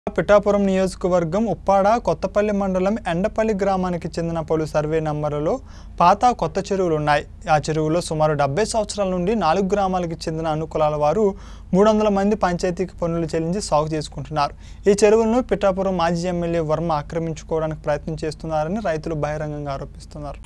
పిఠాపురం నియోజకవర్గం ఉప్పాడ కొత్తపల్లి మండలం ఎండపల్లి గ్రామానికి చెందిన పలు సర్వే నంబర్లలో పాత కొత్త చెరువులు ఉన్నాయి ఆ చెరువులో సుమారు డెబ్బై సంవత్సరాల నుండి నాలుగు గ్రామాలకు చెందిన అనుకులాల వారు మూడు వందల మంది పంచాయతీకి పన్నులు చెల్లించి సాగు చేసుకుంటున్నారు ఈ చెరువులను పిఠాపురం మాజీ ఎమ్మెల్యే వర్మ ఆక్రమించుకోవడానికి ప్రయత్నం చేస్తున్నారని రైతులు బహిరంగంగా ఆరోపిస్తున్నారు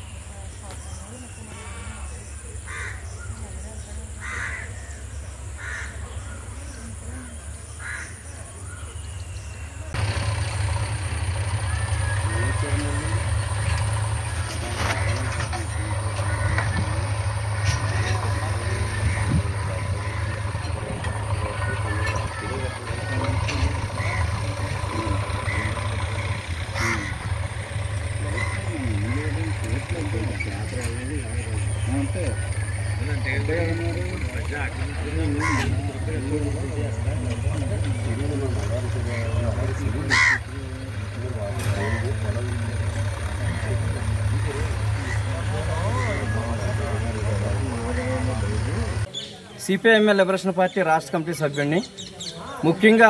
సిపిఐఎంఎల్ లిబరేషన్ పార్టీ రాష్ట్ర కమిటీ సభ్యుడిని ముఖ్యంగా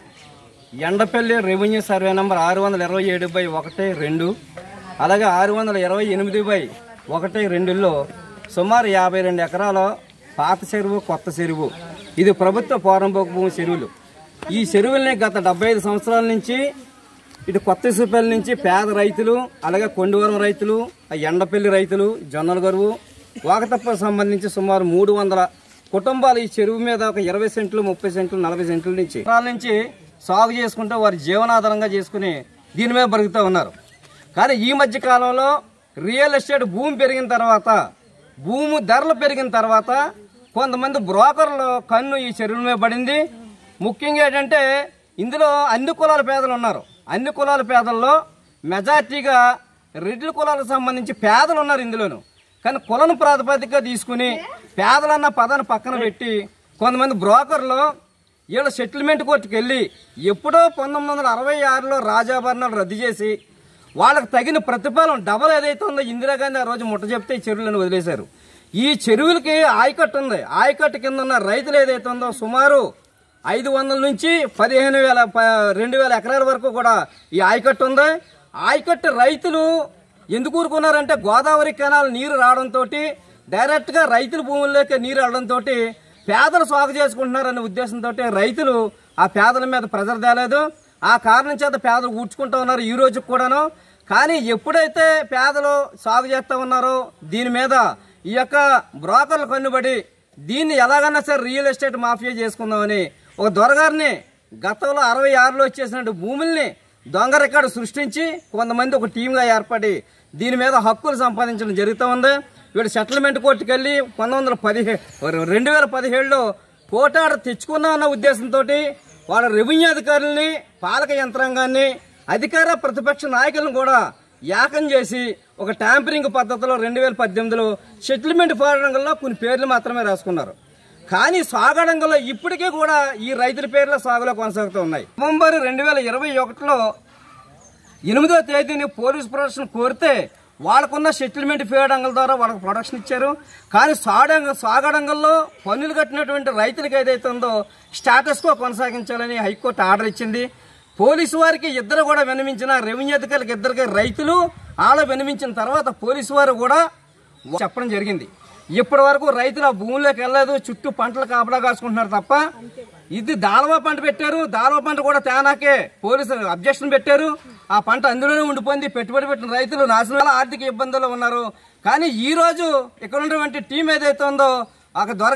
ఎండపల్లి రెవెన్యూ సర్వే నంబర్ ఆరు వందల ఇరవై ఏడు బై ఒకటి రెండు అలాగే ఆరు వందల ఇరవై ఎనిమిది బై ఒకటి రెండులో సుమారు యాభై రెండు ఎకరాల పాత చెరువు కొత్త చెరువు ఇది ప్రభుత్వ పోరంబోకు భూమి చెరువులు ఈ చెరువుల్ని గత డెబ్బై ఐదు సంవత్సరాల నుంచి ఇటు కొత్త సూపల్లి నుంచి పేద రైతులు అలాగే కొండవరం రైతులు ఆ ఎండపల్లి రైతులు జొన్నల గరువు వాకతప్ప సంబంధించి సుమారు మూడు వందల కుటుంబాలు ఈ చెరువు మీద ఒక ఇరవై సెంట్లు ముప్పై సెంట్లు నలభై సెంట్ల నుంచి ఎకరాల నుంచి సాగు చేసుకుంటూ వారి జీవనాధారంగా చేసుకుని దీని మీద బతుకుతూ ఉన్నారు కానీ ఈ మధ్య కాలంలో రియల్ ఎస్టేట్ భూమి పెరిగిన తర్వాత భూమి ధరలు పెరిగిన తర్వాత కొంతమంది బ్రోకర్లు కన్ను ఈ చెరువుల మీద పడింది ముఖ్యంగా ఏంటంటే ఇందులో అన్ని కులాల పేదలు ఉన్నారు అన్ని కులాల పేదల్లో మెజార్టీగా రెడ్ల కులాలకు సంబంధించి పేదలు ఉన్నారు ఇందులోను కానీ కులను ప్రాతిపదికగా తీసుకుని పేదలన్న పదాన్ని పక్కన పెట్టి కొంతమంది బ్రోకర్లు వీళ్ళ సెటిల్మెంట్ కోర్టుకు వెళ్ళి ఎప్పుడో పంతొమ్మిది వందల అరవై ఆరులో రాజాభరణాలు రద్దు చేసి వాళ్ళకి తగిన ప్రతిఫలం డబల్ ఏదైతే ఉందో ఇందిరాగాంధీ ఆ రోజు ముట్ట చెప్తే ఈ చెరువులను వదిలేశారు ఈ చెరువులకి ఆయకట్టు ఉంది ఆయకట్టు కింద ఉన్న రైతులు ఏదైతే ఉందో సుమారు ఐదు వందల నుంచి పదిహేను వేల ప- రెండు వేల ఎకరాల వరకు కూడా ఈ ఆయకట్టు ఉంది ఆయకట్టు రైతులు ఎందుకు ఊరుకున్నారంటే గోదావరి కెనాల్ నీరు రావడంతో డైరెక్ట్గా రైతుల భూముల్లోకి నీరు రావడంతో పేదలు సాగు చేసుకుంటున్నారనే ఉద్దేశంతో రైతులు ఆ పేదల మీద ప్రెజర్ తేలేదు ఆ కారణం చేత పేదలు ఊడ్చుకుంటూ ఉన్నారు ఈ రోజు కూడాను కానీ ఎప్పుడైతే పేదలు సాగు చేస్తూ ఉన్నారో దీని మీద ఈ యొక్క బ్రోకర్లు కన్నుబడి దీన్ని ఎలాగన్నా సరే రియల్ ఎస్టేట్ మాఫియా చేసుకుందామని ఒక దొరగారిని గతంలో అరవై ఆరులో వచ్చేసినట్టు భూముల్ని దొంగ రికార్డు సృష్టించి కొంతమంది ఒక టీంగా ఏర్పడి దీని మీద హక్కులు సంపాదించడం జరుగుతూ ఉంది వీడు సెటిల్మెంట్ కోర్టుకు వెళ్ళి పంతొమ్మిది వందల పదిహే రెండు వేల పదిహేడులో కోటాడ తెచ్చుకున్నా అన్న ఉద్దేశంతో వాళ్ళ రెవెన్యూ అధికారుల్ని పాలక యంత్రాంగాన్ని అధికార ప్రతిపక్ష నాయకులను కూడా యాకం చేసి ఒక ట్యాంపరింగ్ పద్ధతిలో రెండు వేల పద్దెనిమిదిలో సెటిల్మెంట్ పోరాటంలో కొన్ని పేర్లు మాత్రమే రాసుకున్నారు కానీ సాగడంగంలో ఇప్పటికీ కూడా ఈ రైతుల పేర్ల సాగులో కొనసాగుతూ ఉన్నాయి నవంబర్ రెండు వేల ఇరవై ఒకటిలో ఎనిమిదో తేదీని పోలీస్ ప్రొడక్షన్ కోరితే వాళ్ళకున్న సెటిల్మెంట్ ఫేడంగల్ ద్వారా వాళ్ళకి ప్రొడక్షన్ ఇచ్చారు కానీ సాడంగ సాగడంగల్లో పన్నులు కట్టినటువంటి రైతులకు ఏదైతే ఉందో స్టాటస్ కో కొనసాగించాలని హైకోర్టు ఆర్డర్ ఇచ్చింది పోలీసు వారికి ఇద్దరు కూడా వినమించిన రెవెన్యూ అధికారులకు ఇద్దరికి రైతులు ఆడ వినమించిన తర్వాత పోలీసు వారు కూడా చెప్పడం జరిగింది ఇప్పటి వరకు రైతులు ఆ భూమిలోకి వెళ్ళలేదు చుట్టూ పంటలు కాపలా కాసుకుంటున్నారు తప్ప ఇది దాళవా పంట పెట్టారు దాళవా పంట కూడా తేనాకే పోలీసులు అబ్జెక్షన్ పెట్టారు ఆ పంట అందులోనే ఉండిపోయింది పెట్టుబడి పెట్టిన రైతులు నాశనాల ఆర్థిక ఇబ్బందుల్లో ఉన్నారు కానీ ఈ రోజు ఇక్కడ ఉన్నటువంటి టీం ఏదైతే ఉందో ఒక దొర